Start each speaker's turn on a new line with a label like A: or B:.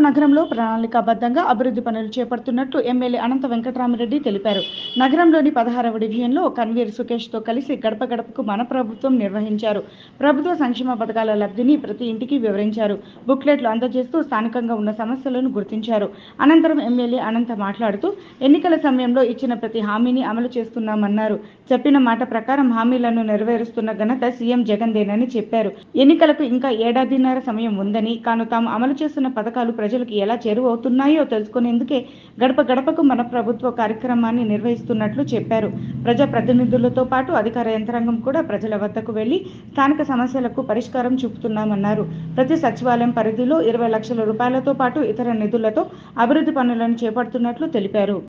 A: నగరంలో ప్రణాళికాబద్ధంగా అభివృద్ధి పనులు చేపడుతున్నట్లు ఎమ్మెల్యే అనంత వెంకటరామిరెడ్డి తెలిపారు నగరంలోని పదహారవ డివిజన్లో కన్వీర్ సుకేష్తో కలిసి గడప గడపకు మన ప్రభుత్వం నిర్వహించారు ప్రభుత్వ సంక్షేమ పథకాల లబ్ధిని ప్రతి ఇంటికి వివరించారు బుక్లెట్లు అందజేస్తూ స్థానికంగా ఉన్న సమస్యలను గుర్తించారు అనంతరం ఎమ్మెల్యే అనంత మాట్లాడుతూ ఎన్నికల సమయంలో ఇచ్చిన ప్రతి హామీని అమలు చేస్తున్నామన్నారు చెప్పిన మాట ప్రకారం హామీలను నెరవేరుస్తున్న ఘనత సీఎం జగన్దేనని చెప్పారు ఎన్నికలకు ఇంకా ఏడాదిన్నర సమయం ఉందని కాను తాము అమలు చేస్తున్న పథకాలు ప్రజలకు ఎలా చేరువవుతున్నాయో తెలుసుకునేందుకే గడప గడపకు మన ప్రభుత్వ కార్యక్రమాన్ని నిర్వహిస్తున్నట్లు చెప్పారు ప్రజా ప్రతినిధులతో పాటు అధికార యంత్రాంగం కూడా ప్రజల వద్దకు వెళ్లి స్థానిక సమస్యలకు పరిష్కారం చూపుతున్నామన్నారు ప్రతి సచివాలయం పరిధిలో ఇరవై లక్షల రూపాయలతో పాటు ఇతర నిధులతో అభివృద్ధి పనులను చేపడుతున్నట్లు తెలిపారు